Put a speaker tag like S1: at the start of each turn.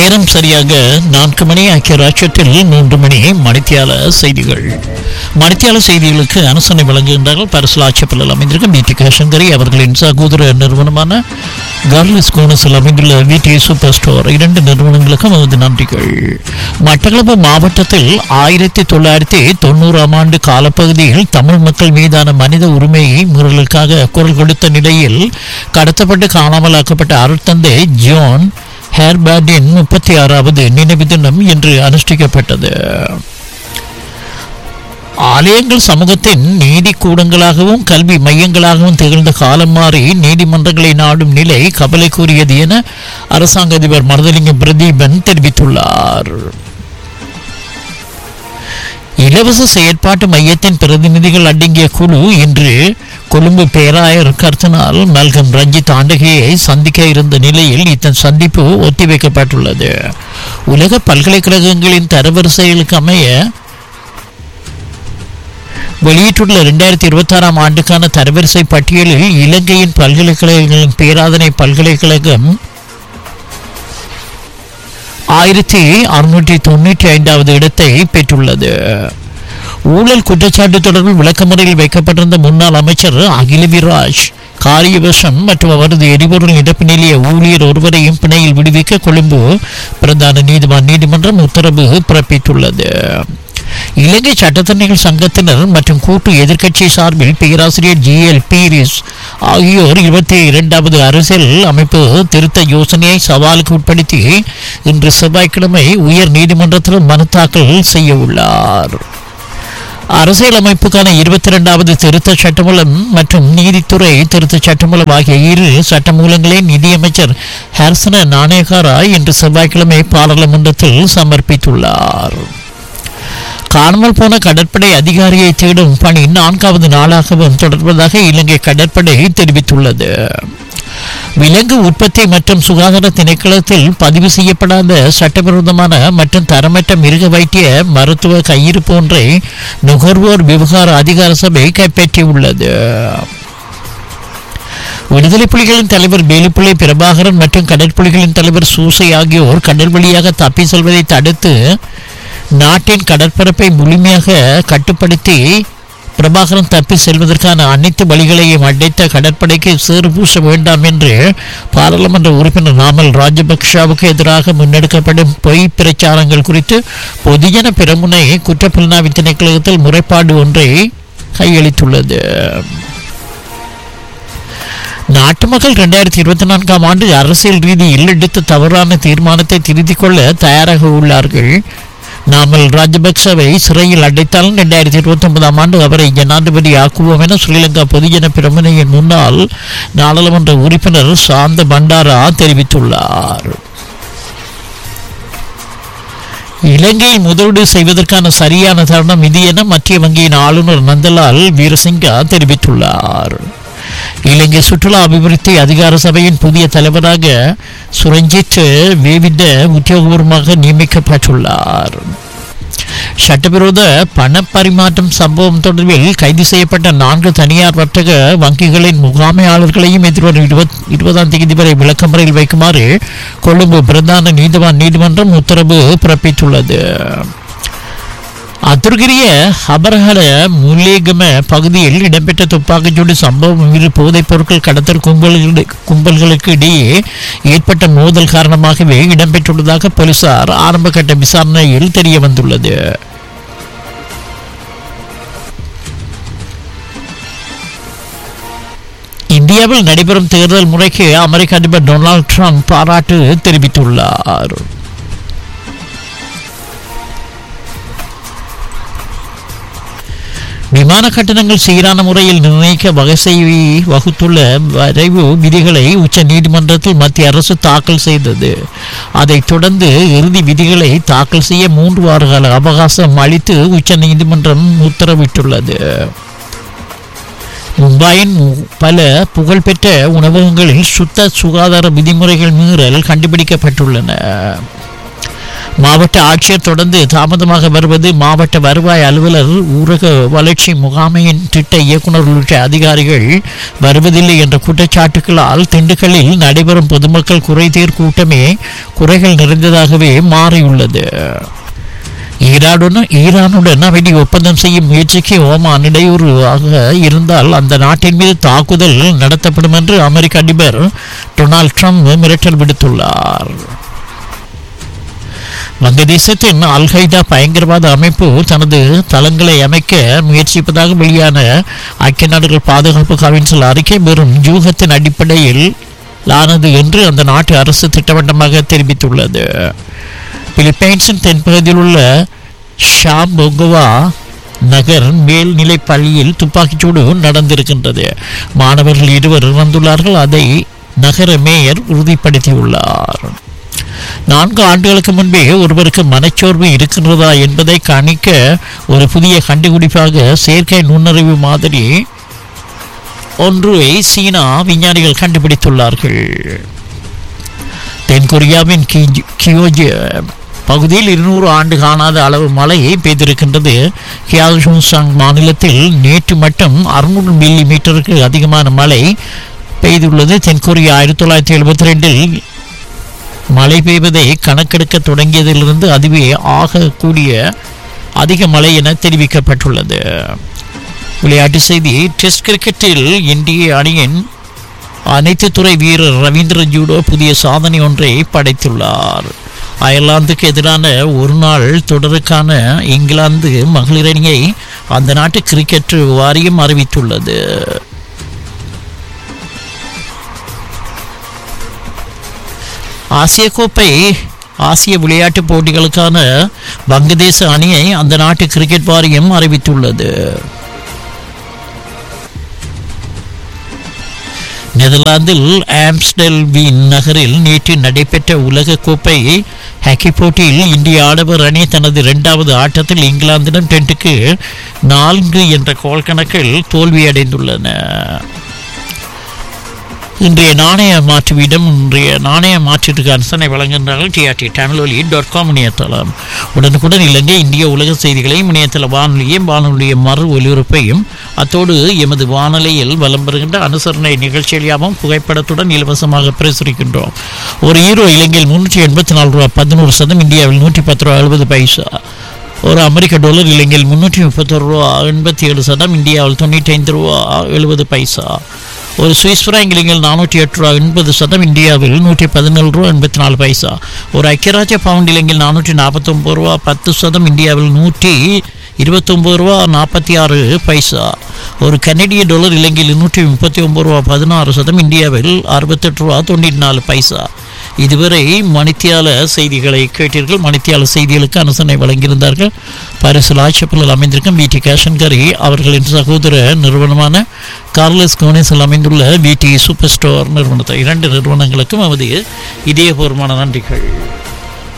S1: நேரம் சரியாக நான்கு மணி ஆக்கிய ராட்சத்தில் மூன்று மணி மணித்தியால செய்திகள் மணித்தியால செய்திகளுக்கு அனுசரணை வழங்குகின்றார்கள் பரிசலாட்சியப்பலில் அமைந்திருக்கும் பிடி கேஷங்கரி அவர்களின் சகோதர நிறுவனமான கார்லிஸ் கோனஸில் அமைந்துள்ள விடி சூப்பர் ஸ்டோர் இரண்டு நிறுவனங்களுக்கும் நமது நன்றிகள் மட்டக்களப்பு மாவட்டத்தில் ஆயிரத்தி தொள்ளாயிரத்தி தொண்ணூறாம் ஆண்டு காலப்பகுதியில் தமிழ் மக்கள் மீதான மனித உரிமை மீறலுக்காக குரல் கொடுத்த நிலையில் கடத்தப்பட்டு காணாமலாக்கப்பட்ட அருட்தந்தை ஜோன் ஹேர்பேர்டின் முப்பத்தி ஆறாவது நினைவு தினம் இன்று அனுஷ்டிக்கப்பட்டது ஆலயங்கள் சமூகத்தின் நீதி கூடங்களாகவும் கல்வி மையங்களாகவும் திகழ்ந்த காலம் மாறி நீதிமன்றங்களை நாடும் நிலை கவலைக்குரியது என அரசாங்க அதிபர் மருதலிங்கம் பிரதீபன் தெரிவித்துள்ளார் இலவச செயற்பாட்டு மையத்தின் பிரதிநிதிகள் அடங்கிய குழு இன்று கொழும்பு பேராயர் கர்த்தனால் மல்கம் ரஞ்சித் ஆண்டகையை சந்திக்க இருந்த நிலையில் இந்த சந்திப்பு ஒத்திவைக்கப்பட்டுள்ளது உலக பல்கலைக்கழகங்களின் தரவரிசைகளுக்கு அமைய வெளியிட்டுள்ள இரண்டாயிரத்தி இருபத்தாறாம் ஆண்டுக்கான தரவரிசை பட்டியலில் இலங்கையின் பல்கலைக்கழகங்களின் பேராதனை பல்கலைக்கழகம் ஆயிரத்தி அறுநூற்றி தொண்ணூற்றி ஐந்தாவது இடத்தை பெற்றுள்ளது ஊழல் குற்றச்சாட்டு தொடர்பில் விளக்கமுறையில் வைக்கப்பட்டிருந்த முன்னாள் அமைச்சர் அகிலவிராஜ் காரியவசம் மற்றும் அவரது எரிபொருள் நிரப்பு நிலைய ஊழியர் ஒருவரையும் பிணையில் விடுவிக்க கொழும்பு பிரதான நீதிவான் நீதிமன்றம் உத்தரவு பிறப்பித்துள்ளது இலங்கை சட்டத்தரணிகள் சங்கத்தினர் மற்றும் கூட்டு எதிர்க்கட்சி சார்பில் பேராசிரியர் ஜி எல் பீரிஸ் ஆகியோர் இருபத்தி இரண்டாவது அரசியல் அமைப்பு திருத்த யோசனையை சவாலுக்கு உட்படுத்தி இன்று செவ்வாய்க்கிழமை உயர் நீதிமன்றத்தில் மனு தாக்கல் செய்ய உள்ளார் அரசியல் அமைப்புக்கான இருபத்தி இரண்டாவது திருத்த சட்டமூலம் மற்றும் நீதித்துறை திருத்த சட்டமூலம் ஆகிய இரு சட்டமூலங்களை நிதியமைச்சர் ஹர்சன நாணயகாரா இன்று செவ்வாய்க்கிழமை பாராளுமன்றத்தில் சமர்ப்பித்துள்ளார் காணாமல் போன கடற்படை அதிகாரியை தேடும் பணி நான்காவது நாளாகவும் தொடர்வதாக இலங்கை கடற்படை தெரிவித்துள்ளது விலங்கு உற்பத்தி மற்றும் சுகாதார திணைக்களத்தில் பதிவு செய்யப்படாத சட்டவிரோதமான மற்றும் தரமற்ற மிருக வைத்திய மருத்துவ கையிருப்பு ஒன்றை நுகர்வோர் விவகார அதிகார சபை கைப்பற்றியுள்ளது விடுதலை புலிகளின் தலைவர் வேலுப்பிள்ளை பிரபாகரன் மற்றும் கடற்புலிகளின் தலைவர் சூசை ஆகியோர் கடல் வழியாக தப்பி செல்வதை தடுத்து நாட்டின் கடற்பரப்பை முழுமையாக கட்டுப்படுத்தி பிரபாகரன் தப்பி செல்வதற்கான அனைத்து வழிகளையும் அடைத்த கடற்படைக்கு சேறு பூச வேண்டாம் என்று பாராளுமன்ற உறுப்பினர் நாமல் ராஜபக்ஷவுக்கு எதிராக முன்னெடுக்கப்படும் பொய் பிரச்சாரங்கள் குறித்து பொதுஜன பிரமுனை குற்றப்புலனாய்வு திணைக்களத்தில் முறைப்பாடு ஒன்றை கையளித்துள்ளது நாட்டு மக்கள் இரண்டாயிரத்தி இருபத்தி நான்காம் ஆண்டு அரசியல் ரீதியில் எடுத்த தவறான தீர்மானத்தை திருத்திக் கொள்ள தயாராக உள்ளார்கள் நாமல் ராஜபக்சவை சிறையில் அடைத்தாலும் இரண்டாயிரத்தி இருபத்தி ஒன்பதாம் ஆண்டு அவரை ஜனாதிபதி ஆக்குவோம் என ஸ்ரீலங்கா பொதுஜன பிரமுனையின் முன்னாள் நாடாளுமன்ற உறுப்பினர் சாந்த பண்டாரா தெரிவித்துள்ளார் இலங்கையில் முதலீடு செய்வதற்கான சரியான தருணம் இது என மத்திய வங்கியின் ஆளுநர் நந்தலால் வீரசிங்கா தெரிவித்துள்ளார் இலங்கை சுற்றுலா அபிவிருத்தி அதிகார சபையின் புதிய தலைவராக சுரஞ்சித் வேவிந்த உத்தியோகபூர்வமாக நியமிக்கப்பட்டுள்ளார் சட்டவிரோத பண பரிமாற்றம் சம்பவம் தொடர்பில் கைது செய்யப்பட்ட நான்கு தனியார் வர்த்தக வங்கிகளின் முகாமையாளர்களையும் எதிர்வரும் இருபத் இருபதாம் தேதி வரை விளக்கமறையில் வைக்குமாறு கொழும்பு பிரதான நீதிவான் நீதிமன்றம் உத்தரவு பிறப்பித்துள்ளது அத்துர்கிரிய அபரஹல முல்லேகம பகுதியில் இடம்பெற்ற துப்பாக்கிச்சூடு சம்பவம் இரு போதைப் பொருட்கள் கடத்தல் கும்பல்களுக்கு கும்பல்களுக்கு இடையே ஏற்பட்ட மோதல் காரணமாகவே இடம்பெற்றுள்ளதாக போலீசார் ஆரம்பகட்ட விசாரணையில் தெரிய வந்துள்ளது இந்தியாவில் நடைபெறும் தேர்தல் முறைக்கு அமெரிக்க அதிபர் டொனால்ட் ட்ரம்ப் பாராட்டு தெரிவித்துள்ளார் விமான கட்டணங்கள் சீரான முறையில் நிர்ணயிக்க வகை செய்வி வகுத்துள்ள வரைவு விதிகளை உச்ச நீதிமன்றத்தில் மத்திய அரசு தாக்கல் செய்தது அதைத் தொடர்ந்து இறுதி விதிகளை தாக்கல் செய்ய மூன்று வார கால அவகாசம் அளித்து உச்ச நீதிமன்றம் உத்தரவிட்டுள்ளது மும்பாயின் மு- பல புகழ்பெற்ற உணவகங்களில் சுத்த சுகாதார விதிமுறைகள் மீறல் கண்டுபிடிக்கப்பட்டுள்ளன மாவட்ட ஆட்சியர் தொடர்ந்து தாமதமாக வருவது மாவட்ட வருவாய் அலுவலர் ஊரக வளர்ச்சி முகாமையின் திட்ட இயக்குனர் உள்ளிட்ட அதிகாரிகள் வருவதில்லை என்ற குற்றச்சாட்டுகளால் திண்டுக்கல்லில் நடைபெறும் பொதுமக்கள் குறைதீர் கூட்டமே குறைகள் நிறைந்ததாகவே மாறியுள்ளது ஈரானுடன் ஈரானுடன் அமைதி ஒப்பந்தம் செய்யும் முயற்சிக்கு ஓமான் இடையூறாக இருந்தால் அந்த நாட்டின் மீது தாக்குதல் நடத்தப்படும் என்று அமெரிக்க அதிபர் டொனால்ட் ட்ரம்ப் மிரட்டல் விடுத்துள்ளார் வங்கதேசத்தின் அல் கைதா பயங்கரவாத அமைப்பு தனது தளங்களை அமைக்க முயற்சிப்பதாக வெளியான ஐக்கிய நாடுகள் பாதுகாப்பு கவுன்சில் அறிக்கை வெறும் யூகத்தின் அடிப்படையில் ஆனது என்று அந்த நாட்டு அரசு திட்டவட்டமாக தெரிவித்துள்ளது பிலிப்பைன்ஸின் தென்பகுதியில் உள்ள ஷாம்பொகுவா நகர் மேல்நிலை பள்ளியில் துப்பாக்கிச்சூடு நடந்திருக்கின்றது மாணவர்கள் இருவர் இறந்துள்ளார்கள் அதை நகர மேயர் உறுதிப்படுத்தியுள்ளார் நான்கு ஆண்டுகளுக்கு முன்பே ஒருவருக்கு மனச்சோர்வு இருக்கின்றதா என்பதை கணிக்க ஒரு புதிய கண்டுபிடிப்பாக செயற்கை நுண்ணறிவு மாதிரி ஒன்றை சீனா விஞ்ஞானிகள் கண்டுபிடித்துள்ளார்கள் தென்கொரியாவின் கி- கியோஜி பகுதியில் இருநூறு ஆண்டு காணாத அளவு மழை பெய்திருக்கின்றது கியாசுசாங் மாநிலத்தில் நேற்று மட்டும் அறுநூறு மில்லி மீட்டருக்கு அதிகமான மழை பெய்துள்ளது தென்கொரியா ஆயிரத்தி தொள்ளாயிரத்தி எழுபத்தி ரெண்டில் மழை பெய்வதை கணக்கெடுக்க தொடங்கியதிலிருந்து அதுவே ஆகக்கூடிய அதிக மழை என தெரிவிக்கப்பட்டுள்ளது விளையாட்டு செய்தி டெஸ்ட் கிரிக்கெட்டில் இந்திய அணியின் அனைத்து துறை வீரர் ரவீந்திர ஜூடோ புதிய சாதனை ஒன்றை படைத்துள்ளார் அயர்லாந்துக்கு எதிரான ஒரு நாள் தொடருக்கான இங்கிலாந்து மகளிர் அணியை அந்த நாட்டு கிரிக்கெட் வாரியம் அறிவித்துள்ளது ஆசிய கோப்பை ஆசிய விளையாட்டுப் போட்டிகளுக்கான வங்கதேச அணியை அந்த நாட்டு கிரிக்கெட் வாரியம் அறிவித்துள்ளது நெதர்லாந்தில் ஆம்ஸ்டெல்வீன் நகரில் நேற்று நடைபெற்ற உலக கோப்பை ஹாக்கி போட்டியில் இந்திய ஆடவர் அணி தனது இரண்டாவது ஆட்டத்தில் இங்கிலாந்திடம் டென்ட்டுக்கு நான்கு என்ற கோல் கணக்கில் தோல்வியடைந்துள்ளன இன்றைய நாணய மாற்று வீதம் இன்றைய நாணய மாற்றீட்டுக்கு அரசனை வழங்குகின்றார்கள் டிஆர்டி தமிழொலி டாட் காம் இணையதளம் உடனுக்குடன் இலங்கை இந்திய உலக செய்திகளையும் இணையதள வானொலியும் வானொலிய மறு ஒலிபரப்பையும் அத்தோடு எமது வானொலியில் வலம் பெறுகின்ற அனுசரணை நிகழ்ச்சியாகவும் புகைப்படத்துடன் இலவசமாக பிரசுரிக்கின்றோம் ஒரு ஈரோ இலங்கையில் முன்னூற்றி எண்பத்தி நாலு ரூபா பதினோரு சதம் இந்தியாவில் நூற்றி பத்து ரூபா எழுபது பைசா ஒரு அமெரிக்க டாலர் இலங்கையில் முன்னூற்றி முப்பத்தொரு ரூபா எண்பத்தி ஏழு சதம் இந்தியாவில் தொண்ணூற்றி ஐந்து ரூபா எழுபது பைசா ஒரு சுவிஸ் ஃப்ராங்க் இலங்கையில் நானூற்றி எட்டு ரூபா எண்பது சதம் இந்தியாவில் நூற்றி பதினேழு ரூபா எண்பத்தி நாலு பைசா ஒரு ஐக்கியராஜ்ய பவுண்ட் இலங்கையில் நானூற்றி நாற்பத்தொம்பது ரூபா பத்து சதம் இந்தியாவில் நூற்றி இருபத்தொம்பது ரூபா நாற்பத்தி ஆறு பைசா ஒரு கனடிய டாலர் இலங்கையில் நூற்றி முப்பத்தி ஒம்பது ரூபா பதினாறு சதம் இந்தியாவில் அறுபத்தெட்டு ரூபா தொண்ணூற்றி நாலு பைசா இதுவரை மணித்தியால செய்திகளை கேட்டீர்கள் மணித்தியால செய்திகளுக்கு அனுசரணை வழங்கியிருந்தார்கள் பாரிஸ் லாய்ச்சப்பில் அமைந்திருக்கும் விடி கேஷன்கரி அவர்களின் சகோதர நிறுவனமான கார்லஸ் கோனேஸில் அமைந்துள்ள விடி சூப்பர் ஸ்டோர் நிறுவனத்தை இரண்டு நிறுவனங்களுக்கும் அவதி இதயபூர்வமான நன்றிகள்